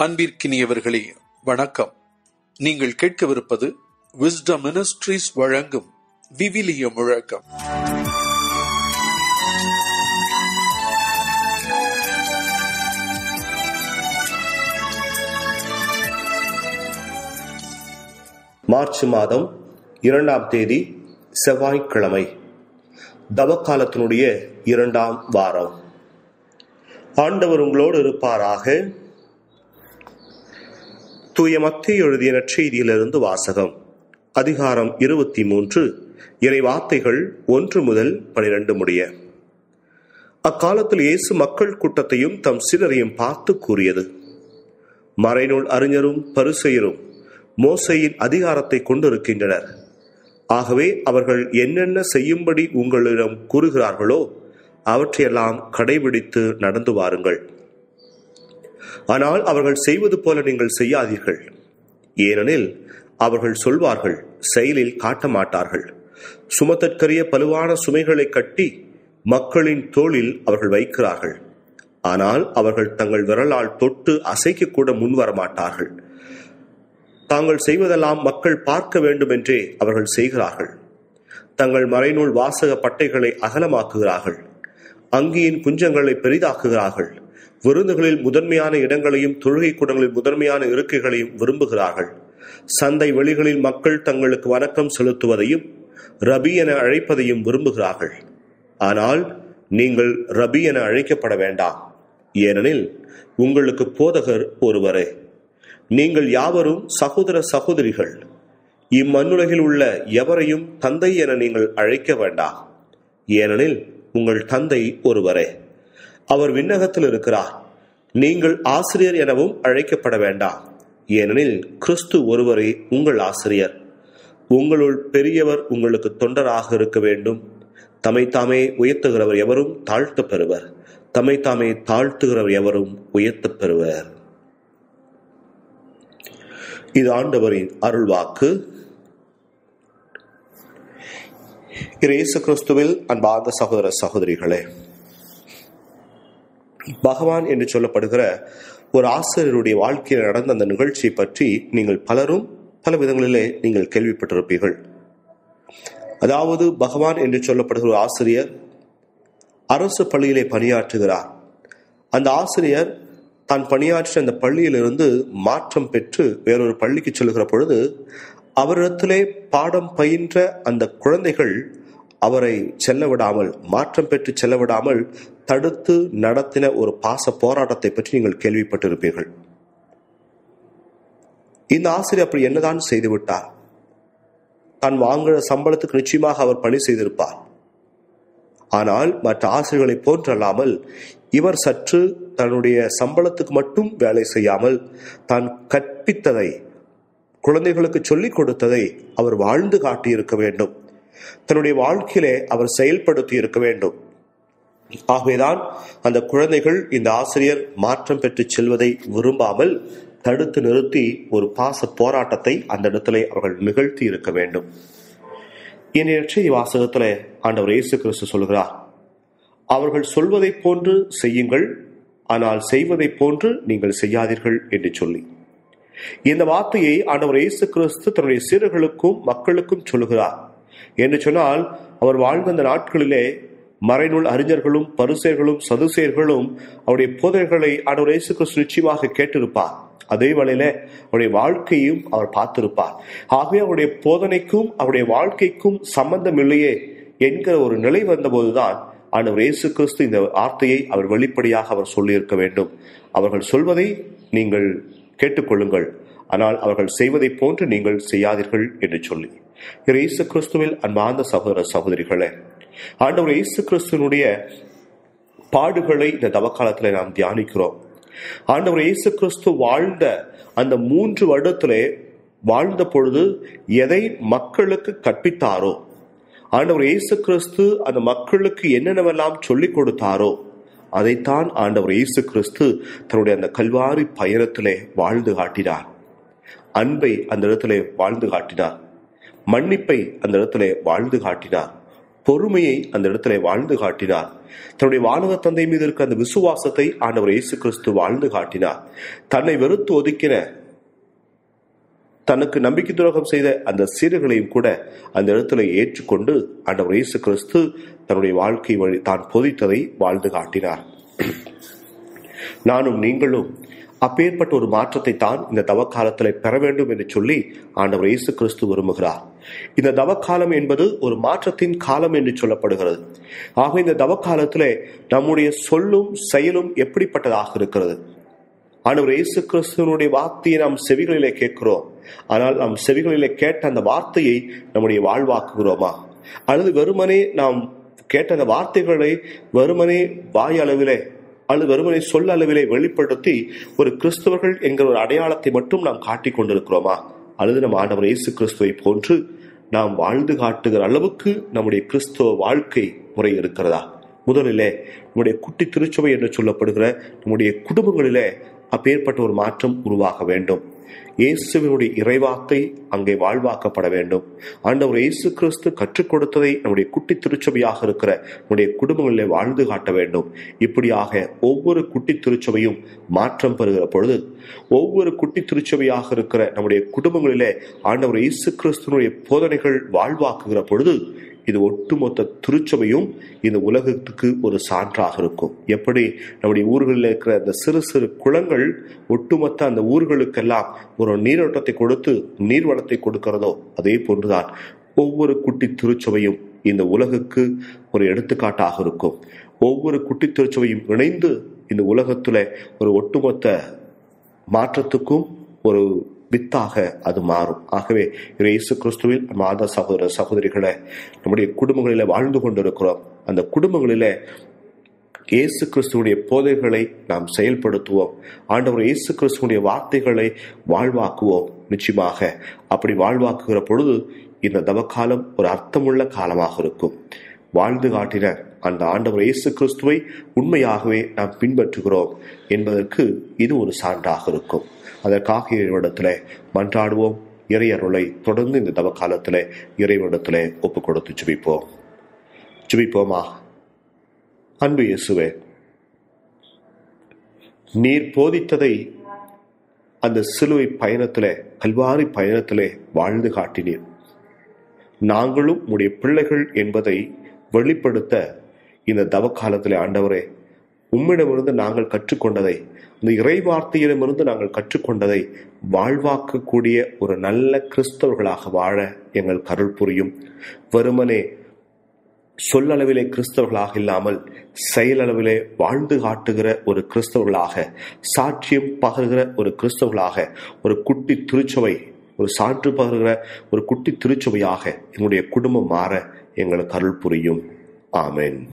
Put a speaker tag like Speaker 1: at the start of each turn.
Speaker 1: அன்பிற்கினியவர்களே வணக்கம் நீங்கள் கேட்கவிருப்பது விஸ்டம் மினிஸ்ட்ரீஸ் வழங்கும் விவிலிய முழக்கம்
Speaker 2: மார்ச் மாதம் இரண்டாம் தேதி செவ்வாய்க்கிழமை தவக்காலத்தினுடைய இரண்டாம் வாரம் ஆண்டவர் உங்களோடு இருப்பாராக தூய மத்திய எழுதிய நற்செய்தியிலிருந்து வாசகம் அதிகாரம் இருபத்தி மூன்று இறை வார்த்தைகள் ஒன்று முதல் பனிரெண்டு முடிய அக்காலத்தில் இயேசு மக்கள் கூட்டத்தையும் தம் சிலரையும் பார்த்து கூறியது மறைநூல் அறிஞரும் பரிசெயரும் மோசையின் அதிகாரத்தை கொண்டிருக்கின்றனர் ஆகவே அவர்கள் என்னென்ன செய்யும்படி உங்களிடம் கூறுகிறார்களோ அவற்றையெல்லாம் கடைபிடித்து நடந்து வாருங்கள் ஆனால் அவர்கள் செய்வது போல நீங்கள் செய்யாதீர்கள் ஏனெனில் அவர்கள் சொல்வார்கள் செயலில் காட்ட மாட்டார்கள் சுமத்தற்கரிய பலுவான சுமைகளை கட்டி மக்களின் தோளில் அவர்கள் வைக்கிறார்கள் ஆனால் அவர்கள் தங்கள் விரலால் தொட்டு அசைக்க கூட முன்வர மாட்டார்கள் தாங்கள் செய்வதெல்லாம் மக்கள் பார்க்க வேண்டும் என்றே அவர்கள் செய்கிறார்கள் தங்கள் மறைநூல் வாசக பட்டைகளை அகலமாக்குகிறார்கள் அங்கியின் குஞ்சங்களை பெரிதாக்குகிறார்கள் விருந்துகளில் முதன்மையான இடங்களையும் தொழுகை கூடங்களில் முதன்மையான இருக்கைகளையும் விரும்புகிறார்கள் சந்தை வெளிகளில் மக்கள் தங்களுக்கு வணக்கம் செலுத்துவதையும் ரபி என அழைப்பதையும் விரும்புகிறார்கள் ஆனால் நீங்கள் ரபி என அழைக்கப்பட வேண்டாம் ஏனெனில் உங்களுக்கு போதகர் ஒருவரே நீங்கள் யாவரும் சகோதர சகோதரிகள் இம்மண்ணுலகில் உள்ள எவரையும் தந்தை என நீங்கள் அழைக்க வேண்டாம் ஏனெனில் உங்கள் தந்தை ஒருவரே அவர் விண்ணகத்தில் இருக்கிறார் நீங்கள் ஆசிரியர் எனவும் அழைக்கப்பட வேண்டாம் ஏனெனில் கிறிஸ்து ஒருவரே உங்கள் ஆசிரியர் உங்களுள் பெரியவர் உங்களுக்கு தொண்டராக இருக்க வேண்டும் தம்மை தாமே உயர்த்துகிறவர் எவரும் தாழ்த்த பெறுவர் தம்மை தாமே தாழ்த்துகிறவர் எவரும் உயர்த்த பெறுவர் இது ஆண்டவரின் அருள்வாக்கு இயேசு கிறிஸ்துவில் அன்பார்ந்த சகோதர சகோதரிகளே பகவான் என்று சொல்லப்படுகிற ஒரு ஆசிரியருடைய வாழ்க்கையில் நடந்த அந்த நிகழ்ச்சியை பற்றி நீங்கள் பலரும் பல விதங்களிலே நீங்கள் கேள்விப்பட்டிருப்பீர்கள் அதாவது பகவான் என்று சொல்லப்படுகிற ஒரு ஆசிரியர் அரசு பள்ளியிலே பணியாற்றுகிறார் அந்த ஆசிரியர் தான் பணியாற்றிய அந்த பள்ளியிலிருந்து மாற்றம் பெற்று வேறொரு பள்ளிக்கு செல்கிற பொழுது அவரிடத்திலே பாடம் பயின்ற அந்த குழந்தைகள் அவரை செல்ல விடாமல் மாற்றம் பெற்று செல்ல விடாமல் தடுத்து நடத்தின ஒரு பாச போராட்டத்தை பற்றி நீங்கள் கேள்விப்பட்டிருப்பீர்கள் இந்த ஆசிரியர் அப்படி என்னதான் செய்துவிட்டார் தான் வாங்குகிற சம்பளத்துக்கு நிச்சயமாக அவர் பணி செய்திருப்பார் ஆனால் மற்ற ஆசிரியர்களை போன்றல்லாமல் இவர் சற்று தன்னுடைய சம்பளத்துக்கு மட்டும் வேலை செய்யாமல் தான் கற்பித்ததை குழந்தைகளுக்கு சொல்லிக் கொடுத்ததை அவர் வாழ்ந்து காட்டியிருக்க வேண்டும் தன்னுடைய வாழ்க்கையிலே அவர் செயல்படுத்தி இருக்க வேண்டும் ஆகவேதான் அந்த குழந்தைகள் இந்த ஆசிரியர் மாற்றம் பெற்று செல்வதை விரும்பாமல் தடுத்து நிறுத்தி ஒரு பாச போராட்டத்தை அந்த இடத்திலே அவர்கள் நிகழ்த்தி இருக்க வேண்டும் இன்றைய வாசகத்தில் ஆண்டவர் இயேசு கிறிஸ்து சொல்கிறார் அவர்கள் சொல்வதை போன்று செய்யுங்கள் ஆனால் செய்வதை போன்று நீங்கள் செய்யாதீர்கள் என்று சொல்லி இந்த வார்த்தையை ஆண்டவர் இயேசு கிறிஸ்து தன்னுடைய சீரர்களுக்கும் மக்களுக்கும் சொல்லுகிறார் என்று சொன்னால் அவர் வாழ்ந்த அந்த நாட்களிலே மறைநூல் அறிஞர்களும் பரிசேர்களும் சதுசேர்களும் அவருடைய போதனைகளை ஆண்டவர் இயேசு கிறிஸ்து நிச்சயமாக கேட்டிருப்பார் அதே வேளையில அவருடைய வாழ்க்கையும் அவர் பார்த்திருப்பார் ஆகவே அவருடைய போதனைக்கும் அவருடைய வாழ்க்கைக்கும் சம்பந்தம் இல்லையே என்கிற ஒரு நிலை வந்தபோதுதான் ஆண்டவர் இயேசு கிறிஸ்து இந்த வார்த்தையை அவர் வெளிப்படையாக அவர் சொல்லியிருக்க வேண்டும் அவர்கள் சொல்வதை நீங்கள் கேட்டுக்கொள்ளுங்கள் ஆனால் அவர்கள் செய்வதை போன்று நீங்கள் செய்யாதீர்கள் என்று சொல்லி இயேசு கிறிஸ்துவில் அன்பார்ந்த சகோதர சகோதரிகளே ஆண்டவர் இயேசு கிறிஸ்துவனுடைய பாடுகளை இந்த தவக்காலத்தில் நாம் தியானிக்கிறோம் ஆண்டவர் இயேசு கிறிஸ்து வாழ்ந்த அந்த மூன்று வருடத்திலே வாழ்ந்த பொழுது எதை மக்களுக்கு கற்பித்தாரோ ஆண்டவர் இயேசு கிறிஸ்து அந்த மக்களுக்கு என்னென்னவெல்லாம் சொல்லிக் கொடுத்தாரோ அதைத்தான் ஆண்டவர் இயேசு கிறிஸ்து தன்னுடைய அந்த கல்வாரி பயணத்திலே வாழ்ந்து காட்டினார் அன்பை அந்த இடத்திலே வாழ்ந்து காட்டினார் மன்னிப்பை அந்த இடத்திலே வாழ்ந்து காட்டினார் பொறுமையை அந்த இடத்துல வாழ்ந்து காட்டினார் தன்னுடைய வானக தந்தை மீது இருக்க அந்த விசுவாசத்தை ஆண்டவர் இயேசு கிறிஸ்து வாழ்ந்து காட்டினார் தன்னை வெறுத்து ஒதுக்கின தனக்கு நம்பிக்கை துரோகம் செய்த அந்த சீரர்களையும் கூட அந்த இடத்துல ஏற்றுக்கொண்டு ஆண்டவர் இயேசு கிறிஸ்து தன்னுடைய வாழ்க்கை வழி தான் பொதித்ததை வாழ்ந்து காட்டினார் நானும் நீங்களும் அப்பேற்பட்ட ஒரு மாற்றத்தை தான் இந்த தவக்காலத்தில் பெற வேண்டும் என்று சொல்லி ஆண்டவர் இயேசு கிறிஸ்து விரும்புகிறார் இந்த தவக்காலம் என்பது ஒரு மாற்றத்தின் காலம் என்று சொல்லப்படுகிறது ஆக இந்த தவக்காலத்திலே நம்முடைய சொல்லும் செயலும் எப்படிப்பட்டதாக இருக்கிறது ஆண்டவர் இயேசு கிறிஸ்துவனுடைய வார்த்தையை நாம் செவிகளிலே கேட்கிறோம் ஆனால் நம் செவிகளிலே கேட்ட அந்த வார்த்தையை நம்முடைய வாழ்வாக்குகிறோமா அல்லது வெறுமனே நாம் கேட்ட அந்த வார்த்தைகளை வெறுமனே வாய் அளவிலே அல்லது வெறுமனை சொல்ல அளவிலே வெளிப்படுத்தி ஒரு கிறிஸ்தவர்கள் என்கிற ஒரு அடையாளத்தை மட்டும் நாம் காட்டிக் கொண்டிருக்கிறோமா அல்லது நம் ஆண்டவர் இயேசு கிறிஸ்துவை போன்று நாம் வாழ்ந்து காட்டுகிற அளவுக்கு நம்முடைய கிறிஸ்துவ வாழ்க்கை முறை இருக்கிறதா முதலிலே நம்முடைய குட்டி திருச்சபை என்று சொல்லப்படுகிற நம்முடைய குடும்பங்களிலே அப்பேற்பட்ட ஒரு மாற்றம் உருவாக வேண்டும் இயேசுவினுடைய இறைவார்த்தை அங்கே வாழ்வாக்கப்பட வேண்டும் ஆண்டவர் இயேசு கிறிஸ்து கற்றுக் கொடுத்ததை நம்முடைய குட்டி திருச்சபையாக இருக்கிற நம்முடைய குடும்பங்களிலே வாழ்ந்து காட்ட வேண்டும் இப்படியாக ஒவ்வொரு குட்டி திருச்சபையும் மாற்றம் பெறுகிற பொழுது ஒவ்வொரு குட்டி திருச்சபையாக இருக்கிற நம்முடைய குடும்பங்களிலே ஆண்டவர் இயேசு கிறிஸ்துவனுடைய போதனைகள் வாழ்வாக்குகிற பொழுது இது ஒட்டுமொத்த திருச்சபையும் இந்த உலகத்துக்கு ஒரு சான்றாக இருக்கும் எப்படி நம்முடைய ஊர்களில் இருக்கிற அந்த சிறு சிறு குளங்கள் ஒட்டுமொத்த அந்த ஊர்களுக்கெல்லாம் ஒரு நீரோட்டத்தை கொடுத்து நீர்வளத்தை கொடுக்கிறதோ அதே போன்றுதான் ஒவ்வொரு குட்டி திருச்சபையும் இந்த உலகுக்கு ஒரு எடுத்துக்காட்டாக இருக்கும் ஒவ்வொரு குட்டி திருச்சபையும் இணைந்து இந்த உலகத்துல ஒரு ஒட்டுமொத்த மாற்றத்துக்கும் ஒரு வித்தாக அது மாறும் ஆகவே இயேசு கிறிஸ்துவில் மாத சகோதர சகோதரிகளை நம்முடைய குடும்பங்களில வாழ்ந்து கொண்டிருக்கிறோம் அந்த குடும்பங்களில இயேசு கிறிஸ்துவனுடைய போதைகளை நாம் செயல்படுத்துவோம் ஆண்டவர் இயேசு கிறிஸ்துவனுடைய வார்த்தைகளை வாழ்வாக்குவோம் நிச்சயமாக அப்படி வாழ்வாக்குகிற பொழுது இந்த தவக்காலம் ஒரு அர்த்தமுள்ள காலமாக இருக்கும் வாழ்ந்து காட்டின அந்த ஆண்டவர் இயேசு கிறிஸ்துவை உண்மையாகவே நாம் பின்பற்றுகிறோம் என்பதற்கு இது ஒரு சான்றாக இருக்கும் அதற்காக இறைவனிடத்தில் மன்றாடுவோம் இறையருளை தொடர்ந்து இந்த தவக்காலத்தில் இறைவனிடத்தில் ஒப்பு கொடுத்து ஜுபிப்போம் ஜுபிப்போமா அன்பு இயேசுவே நீர் போதித்ததை அந்த சிலுவை பயணத்திலே கல்வாரி பயணத்திலே வாழ்ந்து காட்டினீர் நாங்களும் உடைய பிள்ளைகள் என்பதை வெளிப்படுத்த இந்த தவக்காலத்திலே ஆண்டவரே உம்மிடமிருந்து நாங்கள் கற்றுக்கொண்டதை இந்த இறை வார்த்தையிடமிருந்து நாங்கள் கற்றுக்கொண்டதை வாழ்வாக்கக்கூடிய ஒரு நல்ல கிறிஸ்தவர்களாக வாழ எங்கள் கருள் புரியும் வெறுமனே சொல்லளவிலே கிறிஸ்தவர்களாக இல்லாமல் செயலளவிலே வாழ்ந்து காட்டுகிற ஒரு கிறிஸ்தவர்களாக சாட்சியம் பகர்கிற ஒரு கிறிஸ்தவர்களாக ஒரு குட்டி திருச்சபை ஒரு சான்று பகர்கிற ஒரு குட்டி திருச்சபையாக எங்களுடைய குடும்பம் மாற எங்களுக்கு அருள் புரியும் ஆமேன்